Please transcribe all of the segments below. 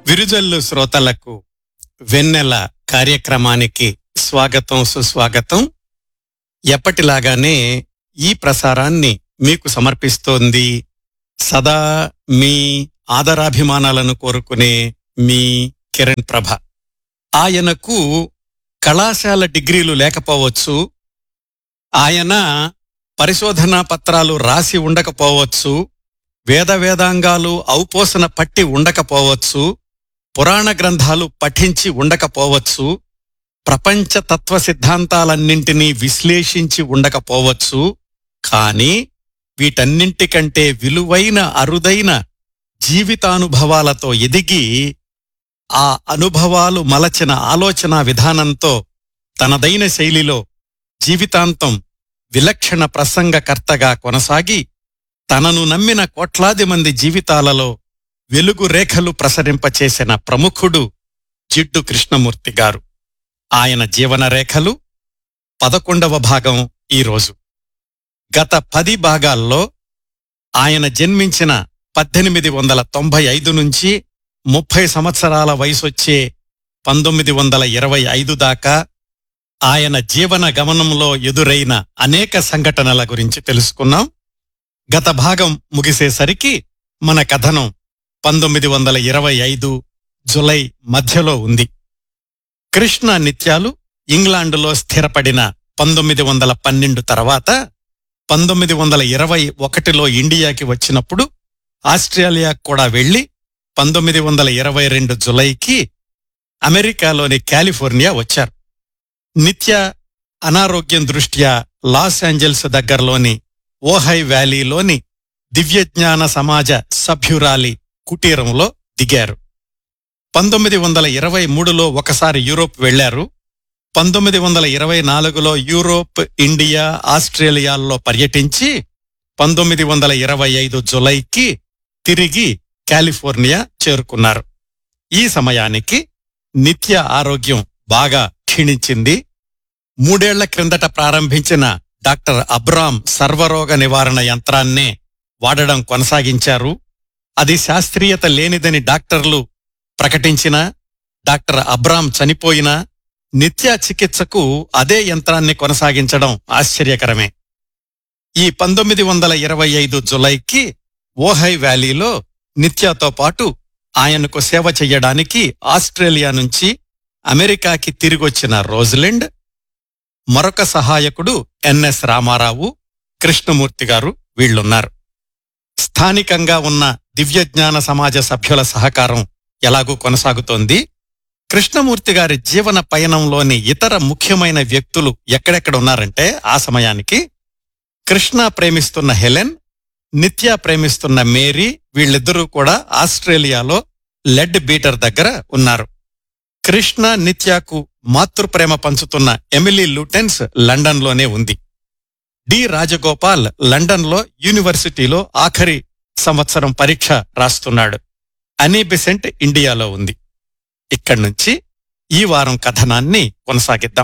విరుజల్లు శ్రోతలకు వెన్నెల కార్యక్రమానికి స్వాగతం సుస్వాగతం ఎప్పటిలాగానే ఈ ప్రసారాన్ని మీకు సమర్పిస్తోంది సదా మీ ఆదరాభిమానాలను కోరుకునే మీ కిరణ్ ప్రభ ఆయనకు కళాశాల డిగ్రీలు లేకపోవచ్చు ఆయన పరిశోధనా పత్రాలు రాసి ఉండకపోవచ్చు వేద వేదాంగాలు ఔపోసన పట్టి ఉండకపోవచ్చు పురాణ గ్రంథాలు పఠించి ఉండకపోవచ్చు ప్రపంచ తత్వ సిద్ధాంతాలన్నింటినీ విశ్లేషించి ఉండకపోవచ్చు కాని వీటన్నింటికంటే విలువైన అరుదైన జీవితానుభవాలతో ఎదిగి ఆ అనుభవాలు మలచిన ఆలోచన విధానంతో తనదైన శైలిలో జీవితాంతం విలక్షణ ప్రసంగకర్తగా కొనసాగి తనను నమ్మిన కోట్లాది మంది జీవితాలలో వెలుగు రేఖలు ప్రసరింపచేసిన ప్రముఖుడు జిడ్డు కృష్ణమూర్తి గారు ఆయన జీవన రేఖలు పదకొండవ భాగం ఈరోజు గత పది భాగాల్లో ఆయన జన్మించిన పద్దెనిమిది వందల తొంభై ఐదు నుంచి ముప్పై సంవత్సరాల వయసొచ్చే పంతొమ్మిది వందల ఇరవై ఐదు దాకా ఆయన జీవన గమనంలో ఎదురైన అనేక సంఘటనల గురించి తెలుసుకున్నాం గత భాగం ముగిసేసరికి మన కథనం పంతొమ్మిది వందల ఇరవై ఐదు జులై మధ్యలో ఉంది కృష్ణ నిత్యాలు ఇంగ్లాండులో స్థిరపడిన పంతొమ్మిది వందల పన్నెండు తర్వాత పంతొమ్మిది వందల ఇరవై ఒకటిలో ఇండియాకి వచ్చినప్పుడు ఆస్ట్రేలియా కూడా వెళ్లి పంతొమ్మిది వందల ఇరవై రెండు జులైకి అమెరికాలోని కాలిఫోర్నియా వచ్చారు నిత్య అనారోగ్యం దృష్ట్యా లాస్ ఏంజల్స్ దగ్గరలోని ఓహై వ్యాలీలోని దివ్యజ్ఞాన సమాజ సభ్యురాలి కుటీరంలో దిగారు పంతొమ్మిది వందల ఇరవై మూడులో ఒకసారి యూరోప్ వెళ్లారు పంతొమ్మిది వందల ఇరవై నాలుగులో యూరోప్ ఇండియా ఆస్ట్రేలియాల్లో పర్యటించి పంతొమ్మిది వందల ఇరవై ఐదు జులైకి తిరిగి కాలిఫోర్నియా చేరుకున్నారు ఈ సమయానికి నిత్య ఆరోగ్యం బాగా క్షీణించింది మూడేళ్ల క్రిందట ప్రారంభించిన డాక్టర్ అబ్రామ్ సర్వరోగ నివారణ యంత్రాన్నే వాడడం కొనసాగించారు అది శాస్త్రీయత లేనిదని డాక్టర్లు ప్రకటించినా డాక్టర్ అబ్రామ్ చనిపోయినా నిత్య చికిత్సకు అదే యంత్రాన్ని కొనసాగించడం ఆశ్చర్యకరమే ఈ పంతొమ్మిది వందల ఇరవై ఐదు జులైకి ఓహై వ్యాలీలో నిత్యాతో పాటు ఆయనకు సేవ చెయ్యడానికి ఆస్ట్రేలియా నుంచి అమెరికాకి తిరిగొచ్చిన రోజ్లెండ్ మరొక సహాయకుడు ఎన్ఎస్ రామారావు కృష్ణమూర్తి గారు వీళ్లున్నారు స్థానికంగా ఉన్న దివ్యజ్ఞాన సమాజ సభ్యుల సహకారం ఎలాగూ కొనసాగుతోంది కృష్ణమూర్తి గారి జీవన పయనంలోని ఇతర ముఖ్యమైన వ్యక్తులు ఎక్కడెక్కడ ఉన్నారంటే ఆ సమయానికి కృష్ణ ప్రేమిస్తున్న హెలెన్ నిత్య ప్రేమిస్తున్న మేరీ వీళ్ళిద్దరూ కూడా ఆస్ట్రేలియాలో లెడ్ బీటర్ దగ్గర ఉన్నారు కృష్ణ నిత్యాకు మాతృప్రేమ పంచుతున్న ఎమిలీ లూటెన్స్ లండన్లోనే ఉంది డి రాజగోపాల్ లండన్లో యూనివర్సిటీలో ఆఖరి సంవత్సరం పరీక్ష రాస్తున్నాడు అనీ బిసెంట్ ఇండియాలో ఉంది ఇక్కడి నుంచి ఈ వారం కథనాన్ని కొనసాగిద్దాం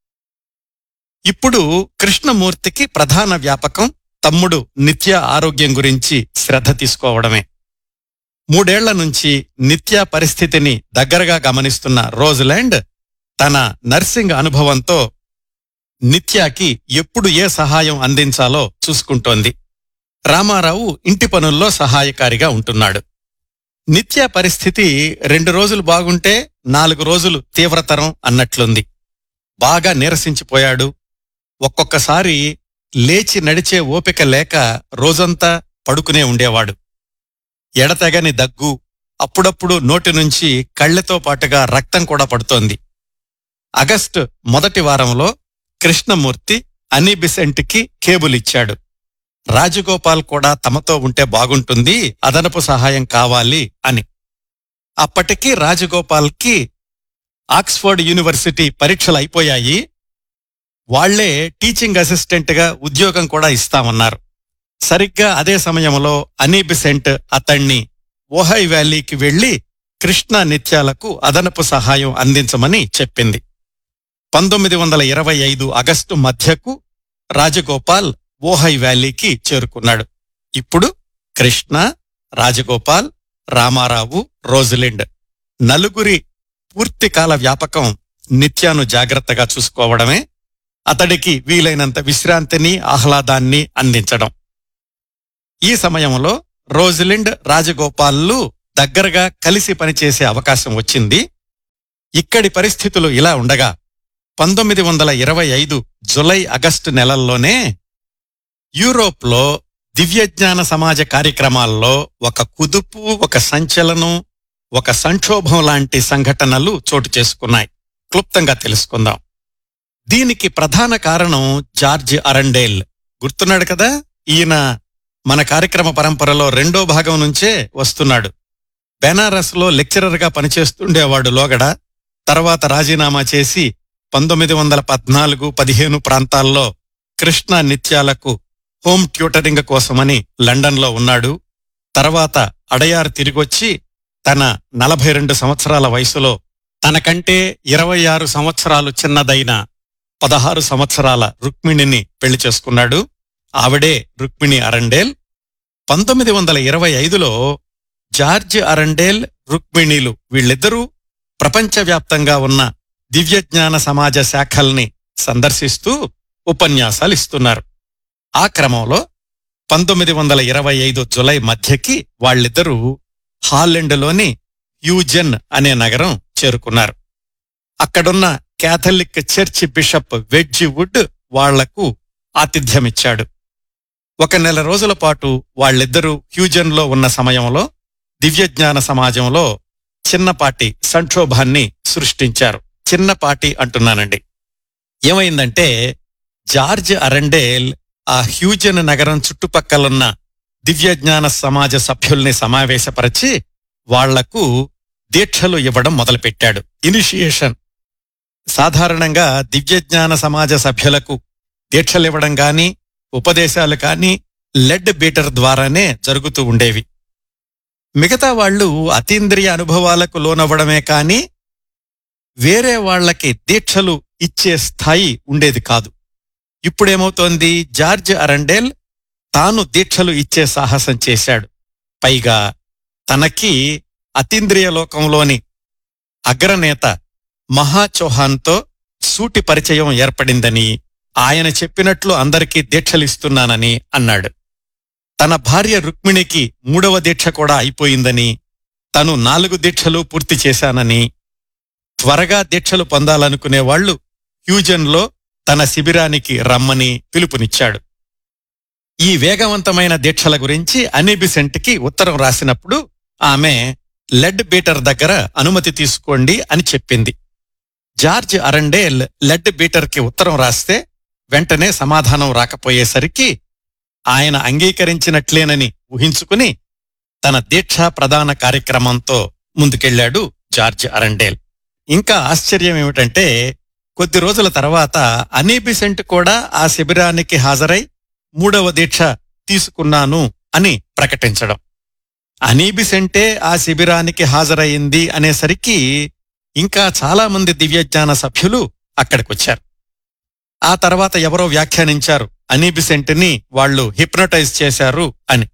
ఇప్పుడు కృష్ణమూర్తికి ప్రధాన వ్యాపకం తమ్ముడు నిత్య ఆరోగ్యం గురించి శ్రద్ధ తీసుకోవడమే మూడేళ్ల నుంచి నిత్య పరిస్థితిని దగ్గరగా గమనిస్తున్న రోజ్లాండ్ తన నర్సింగ్ అనుభవంతో నిత్యాకి ఎప్పుడు ఏ సహాయం అందించాలో చూసుకుంటోంది రామారావు ఇంటి పనుల్లో సహాయకారిగా ఉంటున్నాడు నిత్య పరిస్థితి రెండు రోజులు బాగుంటే నాలుగు రోజులు తీవ్రతరం అన్నట్లుంది బాగా నీరసించిపోయాడు ఒక్కొక్కసారి లేచి నడిచే ఓపిక లేక రోజంతా పడుకునే ఉండేవాడు ఎడతెగని దగ్గు అప్పుడప్పుడు నోటి నుంచి కళ్ళెతో పాటుగా రక్తం కూడా పడుతోంది ఆగస్టు మొదటి వారంలో కృష్ణమూర్తి అనిబిసెంట్కి కేబుల్ ఇచ్చాడు రాజగోపాల్ కూడా తమతో ఉంటే బాగుంటుంది అదనపు సహాయం కావాలి అని అప్పటికి రాజగోపాల్కి ఆక్స్ఫర్డ్ యూనివర్సిటీ పరీక్షలు అయిపోయాయి వాళ్లే టీచింగ్ అసిస్టెంట్గా ఉద్యోగం కూడా ఇస్తామన్నారు సరిగ్గా అదే సమయంలో అనీబిసెంట్ అతణ్ణి ఓహై వ్యాలీకి వెళ్లి కృష్ణా నిత్యాలకు అదనపు సహాయం అందించమని చెప్పింది పంతొమ్మిది వందల ఇరవై ఐదు ఆగస్టు మధ్యకు రాజగోపాల్ ఓహై వ్యాలీకి చేరుకున్నాడు ఇప్పుడు కృష్ణ రాజగోపాల్ రామారావు రోజ్లిండ్ నలుగురి పూర్తి కాల వ్యాపకం నిత్యాను జాగ్రత్తగా చూసుకోవడమే అతడికి వీలైనంత విశ్రాంతిని ఆహ్లాదాన్ని అందించడం ఈ సమయంలో రోజిలిండ్ రాజగోపాల్లు దగ్గరగా కలిసి పనిచేసే అవకాశం వచ్చింది ఇక్కడి పరిస్థితులు ఇలా ఉండగా పంతొమ్మిది వందల ఇరవై ఐదు జులై ఆగస్టు నెలల్లోనే యూరోప్లో దివ్యజ్ఞాన సమాజ కార్యక్రమాల్లో ఒక కుదుపు ఒక సంచలనం ఒక సంక్షోభం లాంటి సంఘటనలు చోటు చేసుకున్నాయి క్లుప్తంగా తెలుసుకుందాం దీనికి ప్రధాన కారణం జార్జ్ అరండేల్ గుర్తున్నాడు కదా ఈయన మన కార్యక్రమ పరంపరలో రెండో భాగం నుంచే వస్తున్నాడు బెనారస్ లో లెక్చరర్ గా పనిచేస్తుండేవాడు లోగడ తర్వాత రాజీనామా చేసి పంతొమ్మిది వందల పద్నాలుగు పదిహేను ప్రాంతాల్లో కృష్ణ నిత్యాలకు హోమ్ ట్యూటరింగ్ కోసమని లండన్లో ఉన్నాడు తర్వాత అడయార్ తిరిగొచ్చి తన నలభై రెండు సంవత్సరాల వయసులో తనకంటే ఇరవై ఆరు సంవత్సరాలు చిన్నదైన పదహారు సంవత్సరాల రుక్మిణిని పెళ్లి చేసుకున్నాడు ఆవిడే రుక్మిణి అరండేల్ పంతొమ్మిది వందల ఇరవై ఐదులో జార్జ్ అరండేల్ రుక్మిణిలు వీళ్ళిద్దరూ ప్రపంచవ్యాప్తంగా ఉన్న దివ్యజ్ఞాన సమాజ శాఖల్ని సందర్శిస్తూ ఉపన్యాసాలు ఇస్తున్నారు ఆ క్రమంలో పంతొమ్మిది వందల ఇరవై ఐదు జులై మధ్యకి వాళ్ళిద్దరూ హాలెండ్లోని యూజెన్ అనే నగరం చేరుకున్నారు అక్కడున్న Catholic church bishop Wedgwood వాళ్లకు ఆతిథ్యమిచ్చాడు ఒక నెల రోజుల పాటు వాళ్ళిద్దరూ హ్యూజన్లో ఉన్న సమయంలో దివ్యజ్ఞాన సమాజంలో చిన్నపాటి సంక్షోభాన్ని సృష్టించారు చిన్నపాటి అంటున్నానండి ఏమైందంటే జార్జ్ అరండేల్ ఆ హ్యూజన్ నగరం చుట్టుపక్కలున్న దివ్యజ్ఞాన సమాజ సభ్యుల్ని సమావేశపరిచి వాళ్లకు దీక్షలు ఇవ్వడం మొదలుపెట్టాడు ఇనిషియేషన్ సాధారణంగా దివ్యజ్ఞాన సమాజ సభ్యులకు దీక్షలివ్వడం గాని ఉపదేశాలు కాని లెడ్ బీటర్ ద్వారానే జరుగుతూ ఉండేవి మిగతా వాళ్ళు అతీంద్రియ అనుభవాలకు లోనవ్వడమే కాని వేరే వాళ్లకి దీక్షలు ఇచ్చే స్థాయి ఉండేది కాదు ఇప్పుడేమవుతోంది జార్జ్ అరండేల్ తాను దీక్షలు ఇచ్చే సాహసం చేశాడు పైగా తనకి అతీంద్రియ లోకంలోని అగ్రనేత మహా చౌహాన్తో సూటి పరిచయం ఏర్పడిందని ఆయన చెప్పినట్లు అందరికీ దీక్షలిస్తున్నానని అన్నాడు తన భార్య రుక్మిణికి మూడవ దీక్ష కూడా అయిపోయిందని తను నాలుగు దీక్షలు పూర్తి చేశానని త్వరగా దీక్షలు పొందాలనుకునే వాళ్లు హ్యూజన్లో తన శిబిరానికి రమ్మని పిలుపునిచ్చాడు ఈ వేగవంతమైన దీక్షల గురించి అనిబిసెంట్కి ఉత్తరం రాసినప్పుడు ఆమె లెడ్ బీటర్ దగ్గర అనుమతి తీసుకోండి అని చెప్పింది జార్జ్ అరండేల్ లెడ్ బీటర్కి ఉత్తరం రాస్తే వెంటనే సమాధానం రాకపోయేసరికి ఆయన అంగీకరించినట్లేనని ఊహించుకుని తన దీక్షా ప్రధాన కార్యక్రమంతో ముందుకెళ్లాడు జార్జ్ అరండేల్ ఇంకా ఆశ్చర్యం ఏమిటంటే కొద్ది రోజుల తర్వాత అనీబిసెంట్ కూడా ఆ శిబిరానికి హాజరై మూడవ దీక్ష తీసుకున్నాను అని ప్రకటించడం అనీబిసెంటే ఆ శిబిరానికి హాజరయింది అనేసరికి ఇంకా చాలా మంది దివ్యజ్ఞాన సభ్యులు అక్కడికొచ్చారు ఆ తర్వాత ఎవరో వ్యాఖ్యానించారు అనీబిసెంట్ని వాళ్ళు హిప్నోటైజ్ చేశారు అని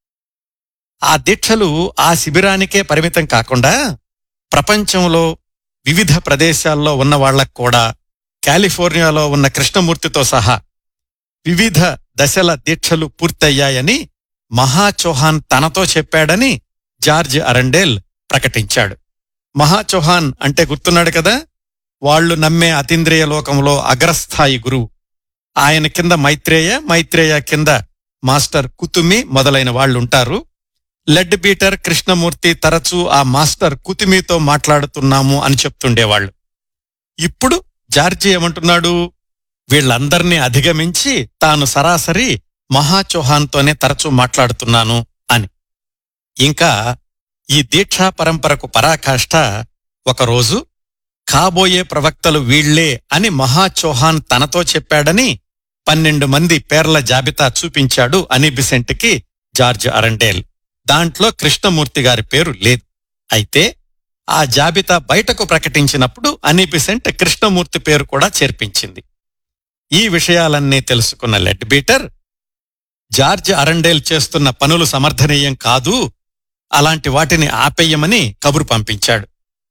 ఆ దీక్షలు ఆ శిబిరానికే పరిమితం కాకుండా ప్రపంచంలో వివిధ ప్రదేశాల్లో ఉన్న వాళ్లకు కూడా కాలిఫోర్నియాలో ఉన్న కృష్ణమూర్తితో సహా వివిధ దశల దీక్షలు పూర్తయ్యాయని మహా చౌహాన్ తనతో చెప్పాడని జార్జ్ అరండేల్ ప్రకటించాడు మహా చౌహాన్ అంటే గుర్తున్నాడు కదా వాళ్లు నమ్మే అతీంద్రియ లోకంలో అగ్రస్థాయి గురువు ఆయన కింద మైత్రేయ మైత్రేయ కింద మాస్టర్ కుతుమి మొదలైన వాళ్ళుంటారు లెడ్ బీటర్ కృష్ణమూర్తి తరచూ ఆ మాస్టర్ కుతుమితో మాట్లాడుతున్నాము అని చెప్తుండేవాళ్లు ఇప్పుడు జార్జి ఏమంటున్నాడు వీళ్ళందర్నీ అధిగమించి తాను సరాసరి మహా చౌహాన్తోనే తరచూ మాట్లాడుతున్నాను అని ఇంకా ఈ దీక్షా పరంపరకు పరాకాష్ఠ ఒకరోజు కాబోయే ప్రవక్తలు వీళ్లే అని మహా చౌహాన్ తనతో చెప్పాడని పన్నెండు మంది పేర్ల జాబితా చూపించాడు అనిబిసెంట్కి జార్జ్ అరండేల్ దాంట్లో కృష్ణమూర్తి గారి పేరు లేదు అయితే ఆ జాబితా బయటకు ప్రకటించినప్పుడు అనిబిసెంట్ కృష్ణమూర్తి పేరు కూడా చేర్పించింది ఈ విషయాలన్నీ తెలుసుకున్న లెడ్ బీటర్ జార్జ్ అరండేల్ చేస్తున్న పనులు సమర్థనీయం కాదు అలాంటి వాటిని ఆపేయమని కబురు పంపించాడు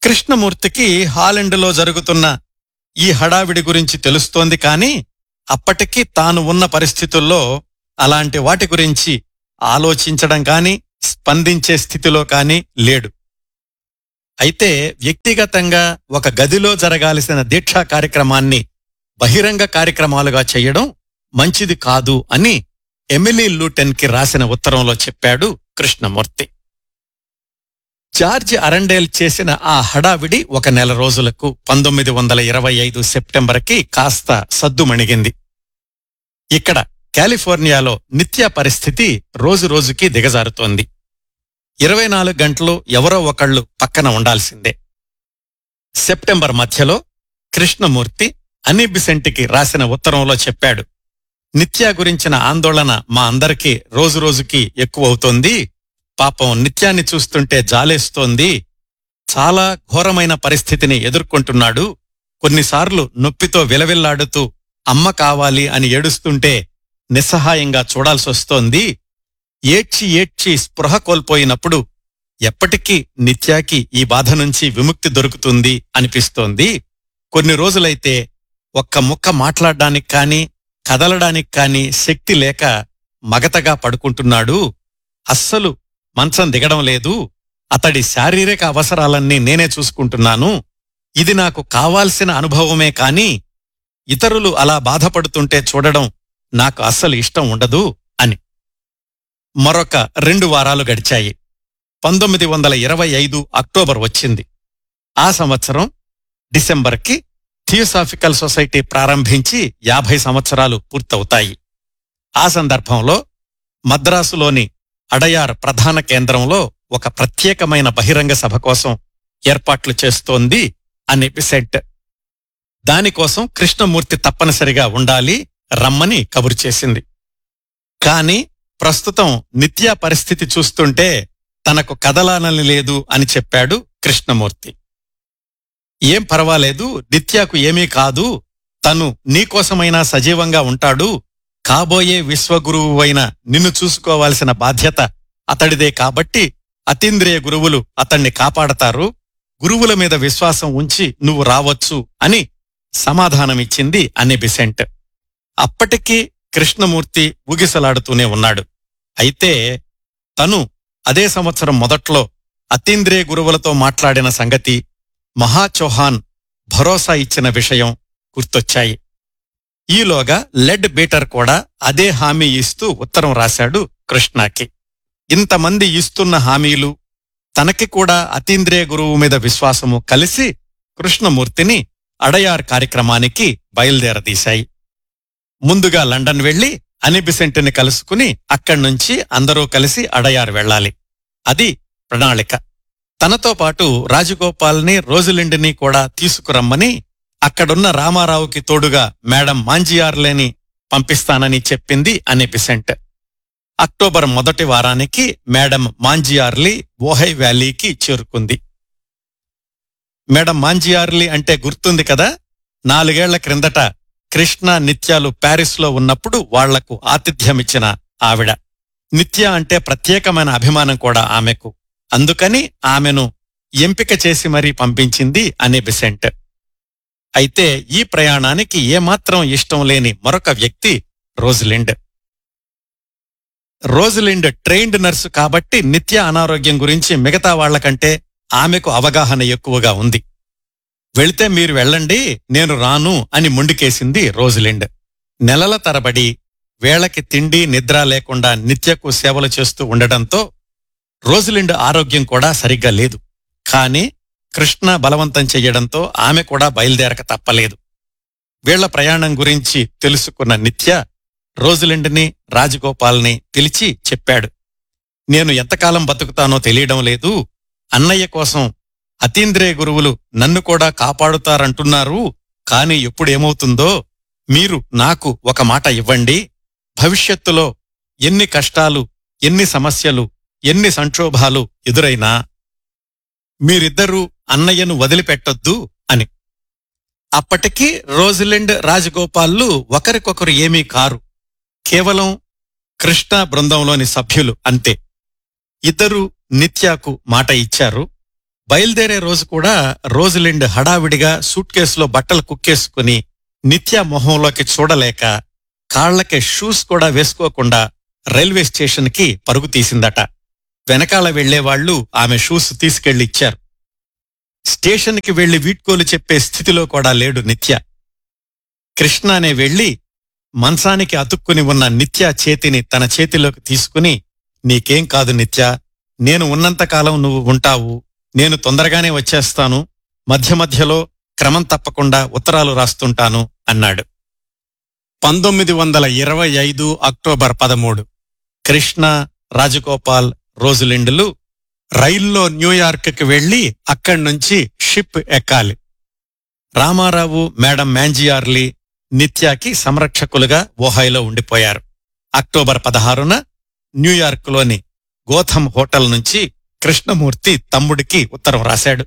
కృష్ణమూర్తికి హాలెండ్లో జరుగుతున్న ఈ హడావిడి గురించి తెలుస్తోంది కాని అప్పటికి తాను ఉన్న పరిస్థితుల్లో అలాంటి వాటి గురించి ఆలోచించడం కాని స్పందించే స్థితిలో కాని లేడు అయితే వ్యక్తిగతంగా ఒక గదిలో జరగాల్సిన దీక్షా కార్యక్రమాన్ని బహిరంగ కార్యక్రమాలుగా చేయడం మంచిది కాదు అని ఎమిలీ లూటెన్కి రాసిన ఉత్తరంలో చెప్పాడు కృష్ణమూర్తి జార్జ్ అరండేల్ చేసిన ఆ హడావిడి ఒక నెల రోజులకు పంతొమ్మిది వందల ఇరవై ఐదు సెప్టెంబర్కి కాస్త సద్దుమణిగింది ఇక్కడ కాలిఫోర్నియాలో నిత్య పరిస్థితి రోజురోజుకి దిగజారుతోంది ఇరవై నాలుగు గంటలు ఎవరో ఒకళ్ళు పక్కన ఉండాల్సిందే సెప్టెంబర్ మధ్యలో కృష్ణమూర్తి అనిబిసెంటికి రాసిన ఉత్తరంలో చెప్పాడు నిత్య గురించిన ఆందోళన మా అందరికీ రోజురోజుకి ఎక్కువవుతోంది పాపం నిత్యాన్ని చూస్తుంటే జాలేస్తోంది చాలా ఘోరమైన పరిస్థితిని ఎదుర్కొంటున్నాడు కొన్నిసార్లు నొప్పితో విలవిల్లాడుతూ అమ్మ కావాలి అని ఏడుస్తుంటే నిస్సహాయంగా చూడాల్సొస్తోంది ఏడ్చి ఏడ్చి స్పృహ కోల్పోయినప్పుడు ఎప్పటికీ నిత్యాకి ఈ బాధ నుంచి విముక్తి దొరుకుతుంది అనిపిస్తోంది కొన్ని రోజులైతే ఒక్క ముక్క మాట్లాడడానికి కాని కదలడానికి కాని శక్తి లేక మగతగా పడుకుంటున్నాడు అస్సలు మంచం దిగడం లేదు అతడి శారీరక అవసరాలన్నీ నేనే చూసుకుంటున్నాను ఇది నాకు కావాల్సిన అనుభవమే కాని ఇతరులు అలా బాధపడుతుంటే చూడడం నాకు అస్సలు ఇష్టం ఉండదు అని మరొక రెండు వారాలు గడిచాయి పంతొమ్మిది వందల ఇరవై ఐదు అక్టోబర్ వచ్చింది ఆ సంవత్సరం డిసెంబర్కి థియోసాఫికల్ సొసైటీ ప్రారంభించి యాభై సంవత్సరాలు పూర్తవుతాయి ఆ సందర్భంలో మద్రాసులోని అడయార్ ప్రధాన కేంద్రంలో ఒక ప్రత్యేకమైన బహిరంగ సభ కోసం ఏర్పాట్లు చేస్తోంది అని బిసెంట్ దానికోసం కృష్ణమూర్తి తప్పనిసరిగా ఉండాలి రమ్మని కబురు చేసింది కాని ప్రస్తుతం నిత్యా పరిస్థితి చూస్తుంటే తనకు కదలానని లేదు అని చెప్పాడు కృష్ణమూర్తి ఏం పర్వాలేదు నిత్యాకు ఏమీ కాదు తను నీకోసమైనా సజీవంగా ఉంటాడు కాబోయే విశ్వగురువు అయిన నిన్ను చూసుకోవాల్సిన బాధ్యత అతడిదే కాబట్టి అతీంద్రియ గురువులు అతణ్ణి కాపాడతారు గురువుల మీద విశ్వాసం ఉంచి నువ్వు రావచ్చు అని సమాధానమిచ్చింది అని బిసెంట్ అప్పటికీ కృష్ణమూర్తి ఊగిసలాడుతూనే ఉన్నాడు అయితే తను అదే సంవత్సరం మొదట్లో అతీంద్రియ గురువులతో మాట్లాడిన సంగతి మహాచౌహాన్ భరోసా ఇచ్చిన విషయం గుర్తొచ్చాయి ఈలోగా లెడ్ బీటర్ కూడా అదే హామీ ఇస్తూ ఉత్తరం రాశాడు కృష్ణకి ఇంతమంది ఇస్తున్న హామీలు తనకి కూడా అతీంద్రియ గురువు మీద విశ్వాసము కలిసి కృష్ణమూర్తిని అడయార్ కార్యక్రమానికి బయలుదేరదీశాయి ముందుగా లండన్ వెళ్లి అనిబిసెంట్ని కలుసుకుని అక్కడ్నుంచి అందరూ కలిసి అడయార్ వెళ్ళాలి అది ప్రణాళిక తనతో పాటు రాజగోపాల్ని రోజులిండిని కూడా తీసుకురమ్మని అక్కడున్న రామారావుకి తోడుగా మేడం మాంజియార్లేని పంపిస్తానని చెప్పింది అని బిసెంట్ అక్టోబర్ మొదటి వారానికి మేడం మాంజియార్లీ ఓహై వ్యాలీకి చేరుకుంది మేడం మాంజియార్లీ అంటే గుర్తుంది కదా నాలుగేళ్ల క్రిందట కృష్ణ నిత్యాలు ప్యారిస్లో ఉన్నప్పుడు వాళ్లకు ఆతిథ్యమిచ్చిన ఆవిడ నిత్య అంటే ప్రత్యేకమైన అభిమానం కూడా ఆమెకు అందుకని ఆమెను ఎంపిక చేసి మరీ పంపించింది అని బిసెంట్ అయితే ఈ ప్రయాణానికి ఏమాత్రం ఇష్టం లేని మరొక వ్యక్తి రోజ్లిండ్ రోజ్లిండ్ ట్రైన్డ్ నర్సు కాబట్టి నిత్య అనారోగ్యం గురించి మిగతా వాళ్లకంటే ఆమెకు అవగాహన ఎక్కువగా ఉంది వెళితే మీరు వెళ్ళండి నేను రాను అని ముండికేసింది రోజ్లిండ్ నెలల తరబడి వేళకి తిండి నిద్ర లేకుండా నిత్యకు సేవలు చేస్తూ ఉండడంతో రోజ్లిండ్ ఆరోగ్యం కూడా సరిగ్గా లేదు కాని కృష్ణ బలవంతం చెయ్యడంతో ఆమె కూడా బయలుదేరక తప్పలేదు వీళ్ల ప్రయాణం గురించి తెలుసుకున్న నిత్య రోజులిండిని రాజగోపాల్ని పిలిచి చెప్పాడు నేను ఎంతకాలం బతుకుతానో తెలియడం లేదు అన్నయ్య కోసం అతీంద్రియ గురువులు నన్ను కూడా కాపాడుతారంటున్నారు కాని ఎప్పుడేమవుతుందో మీరు నాకు ఒక మాట ఇవ్వండి భవిష్యత్తులో ఎన్ని కష్టాలు ఎన్ని సమస్యలు ఎన్ని సంక్షోభాలు ఎదురైనా మీరిద్దరూ అన్నయ్యను వదిలిపెట్టొద్దు అని అప్పటికి రోజిలిండ్ రాజగోపాల్లు ఒకరికొకరు ఏమీ కారు కేవలం కృష్ణ బృందంలోని సభ్యులు అంతే ఇద్దరు నిత్యాకు మాట ఇచ్చారు బయలుదేరే రోజు కూడా రోజులిండ్ హడావిడిగా సూట్ కేసులో బట్టలు కుక్కేసుకుని నిత్య మొహంలోకి చూడలేక కాళ్లకి షూస్ కూడా వేసుకోకుండా రైల్వే స్టేషన్ కి పరుగు తీసిందట వెనకాల వెళ్లేవాళ్లు ఆమె షూస్ తీసుకెళ్లి ఇచ్చారు స్టేషన్ కి వెళ్లి వీడ్కోలు చెప్పే స్థితిలో కూడా లేడు నిత్య కృష్ణానే వెళ్లి మంచానికి అతుక్కుని ఉన్న నిత్య చేతిని తన చేతిలోకి తీసుకుని నీకేం కాదు నిత్య నేను ఉన్నంతకాలం నువ్వు ఉంటావు నేను తొందరగానే వచ్చేస్తాను మధ్య మధ్యలో క్రమం తప్పకుండా ఉత్తరాలు రాస్తుంటాను అన్నాడు పంతొమ్మిది వందల ఇరవై ఐదు అక్టోబర్ పదమూడు కృష్ణ రాజగోపాల్ రోజులిండులు రైల్లో న్యూయార్క్కి వెళ్లి అక్కడి నుంచి షిప్ ఎక్కాలి రామారావు మేడం మ్యాంజియార్లీ నిత్యాకి సంరక్షకులుగా ఓహాయిలో ఉండిపోయారు అక్టోబర్ పదహారున న్యూయార్క్లోని గోథమ్ హోటల్ నుంచి కృష్ణమూర్తి తమ్ముడికి ఉత్తరం రాశాడు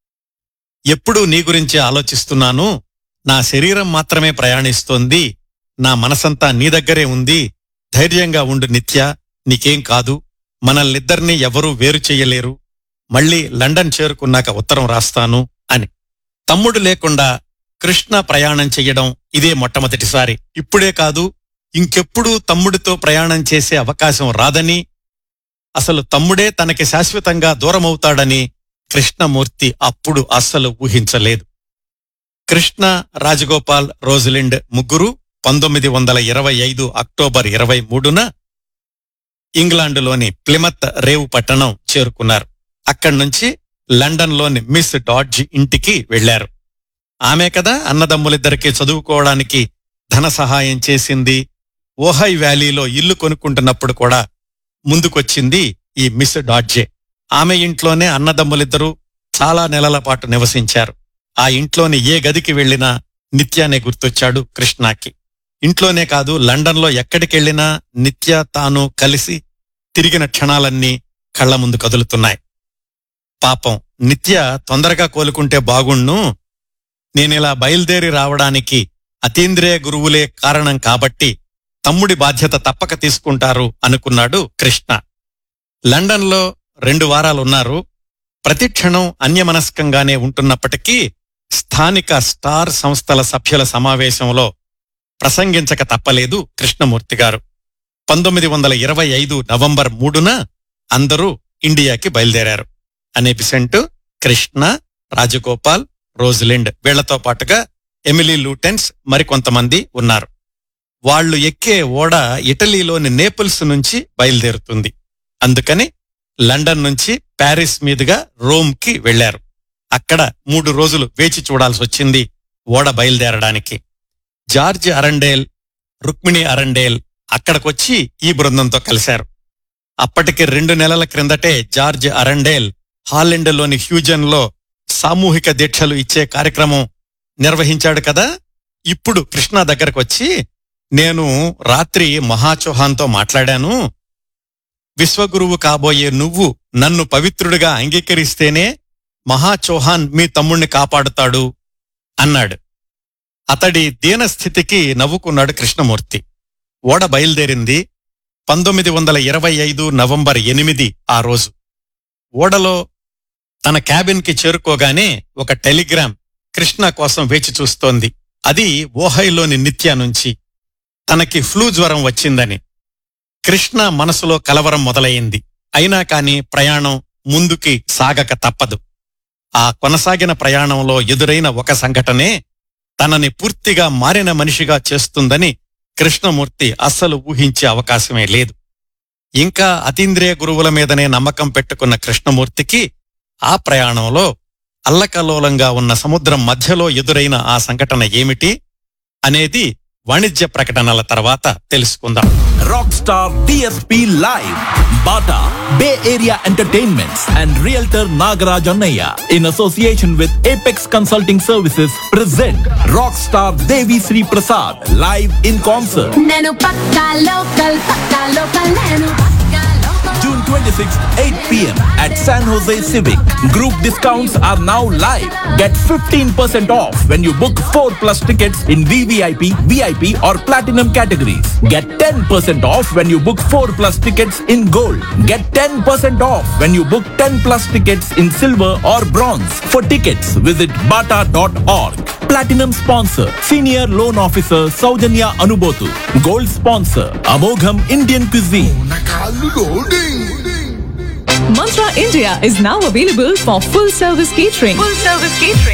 ఎప్పుడూ నీ గురించి ఆలోచిస్తున్నాను నా శరీరం మాత్రమే ప్రయాణిస్తోంది నా మనసంతా నీ దగ్గరే ఉంది ధైర్యంగా ఉండు నిత్య నీకేం కాదు మనల్నిద్దరినీ ఎవరూ వేరు చెయ్యలేరు మళ్ళీ లండన్ చేరుకున్నాక ఉత్తరం రాస్తాను అని తమ్ముడు లేకుండా కృష్ణ ప్రయాణం చెయ్యడం ఇదే మొట్టమొదటిసారి ఇప్పుడే కాదు ఇంకెప్పుడూ తమ్ముడితో ప్రయాణం చేసే అవకాశం రాదని అసలు తమ్ముడే తనకి శాశ్వతంగా దూరమవుతాడని కృష్ణమూర్తి అప్పుడు అస్సలు ఊహించలేదు కృష్ణ రాజగోపాల్ రోజులిండ్ ముగ్గురు పంతొమ్మిది వందల ఇరవై ఐదు అక్టోబర్ ఇరవై మూడున ఇంగ్లాండులోని ప్లిమత్ రేవు పట్టణం చేరుకున్నారు అక్కడి నుంచి లండన్లోని మిస్ డాడ్జ్ ఇంటికి వెళ్లారు ఆమె కదా అన్నదమ్ములిద్దరికీ చదువుకోవడానికి ధన సహాయం చేసింది ఓహై వ్యాలీలో ఇల్లు కొనుక్కుంటున్నప్పుడు కూడా ముందుకొచ్చింది ఈ మిస్ డాడ్జే ఆమె ఇంట్లోనే అన్నదమ్ములిద్దరూ చాలా నెలల పాటు నివసించారు ఆ ఇంట్లోని ఏ గదికి వెళ్లినా నిత్యానే గుర్తొచ్చాడు కృష్ణాకి ఇంట్లోనే కాదు లండన్లో ఎక్కడికెళ్లినా నిత్య తాను కలిసి తిరిగిన క్షణాలన్నీ కళ్ల ముందు కదులుతున్నాయి పాపం నిత్య తొందరగా కోలుకుంటే బాగుణ్ణు నేనిలా బయలుదేరి రావడానికి అతీంద్రియ గురువులే కారణం కాబట్టి తమ్ముడి బాధ్యత తప్పక తీసుకుంటారు అనుకున్నాడు కృష్ణ లండన్లో రెండు వారాలున్నారు ప్రతి క్షణం అన్యమనస్కంగానే ఉంటున్నప్పటికీ స్థానిక స్టార్ సంస్థల సభ్యుల సమావేశంలో ప్రసంగించక తప్పలేదు కృష్ణమూర్తి గారు పంతొమ్మిది వందల ఇరవై ఐదు నవంబర్ మూడున అందరూ ఇండియాకి బయలుదేరారు అనే బిసెంట్ కృష్ణ రాజగోపాల్ రోజ్లిండ్ వీళ్లతో పాటుగా ఎమిలీ లూటెన్స్ మరికొంతమంది ఉన్నారు వాళ్లు ఎక్కే ఓడ ఇటలీలోని నేపుల్స్ నుంచి బయలుదేరుతుంది అందుకని లండన్ నుంచి ప్యారిస్ మీదుగా రోమ్ కి వెళ్లారు అక్కడ మూడు రోజులు వేచి చూడాల్సి వచ్చింది ఓడ బయలుదేరడానికి జార్జ్ అరండేల్ రుక్మిణి అరండేల్ అక్కడికొచ్చి ఈ బృందంతో కలిశారు అప్పటికి రెండు నెలల క్రిందటే జార్జ్ అరండేల్ హాలెండ్లోని హ్యూజన్లో సామూహిక దీక్షలు ఇచ్చే కార్యక్రమం నిర్వహించాడు కదా ఇప్పుడు కృష్ణ దగ్గరకొచ్చి నేను రాత్రి మహాచౌహాన్తో మాట్లాడాను విశ్వగురువు కాబోయే నువ్వు నన్ను పవిత్రుడిగా అంగీకరిస్తేనే మహాచౌహాన్ మీ తమ్ముణ్ణి కాపాడుతాడు అన్నాడు అతడి దీనస్థితికి నవ్వుకున్నాడు కృష్ణమూర్తి ఓడ బయలుదేరింది పంతొమ్మిది వందల ఇరవై ఐదు నవంబర్ ఎనిమిది ఆ రోజు ఓడలో తన క్యాబిన్కి చేరుకోగానే ఒక టెలిగ్రామ్ కృష్ణ కోసం వేచి చూస్తోంది అది ఓహైలోని నిత్య నుంచి తనకి ఫ్లూ జ్వరం వచ్చిందని కృష్ణ మనసులో కలవరం మొదలయింది అయినా కాని ప్రయాణం ముందుకి సాగక తప్పదు ఆ కొనసాగిన ప్రయాణంలో ఎదురైన ఒక సంఘటనే తనని పూర్తిగా మారిన మనిషిగా చేస్తుందని కృష్ణమూర్తి అస్సలు ఊహించే అవకాశమే లేదు ఇంకా అతీంద్రియ గురువుల మీదనే నమ్మకం పెట్టుకున్న కృష్ణమూర్తికి ఆ ప్రయాణంలో అల్లకల్లోలంగా ఉన్న సముద్రం మధ్యలో ఎదురైన ఆ సంఘటన ఏమిటి అనేది వాణిజ్య ప్రకటనల తర్వాత తెలుసుకుందాం Rockstar DSP Live, Bata, Bay Area Entertainments, and Realtor Nagaraj Annaya in association with Apex Consulting Services present Rockstar Devi Sri Prasad live in concert. నేను పక్కా లోకల్ పక్కా లోకల్ నేను పక్కా local June 26th, 8 p.m. at San Jose Civic. Group discounts are now live. Get 15% off when you book 4 plus tickets in VVIP, VIP or Platinum categories. Get 10% off when you book 4 plus tickets in Gold. Get 10% off when you book 10 plus tickets in Silver or Bronze. For tickets, visit bata.org. Platinum sponsor, Senior Loan Officer Saujanya Anubotu. Gold sponsor, Amogham Indian Cuisine. Mantra India is now available for full service catering. Full service catering.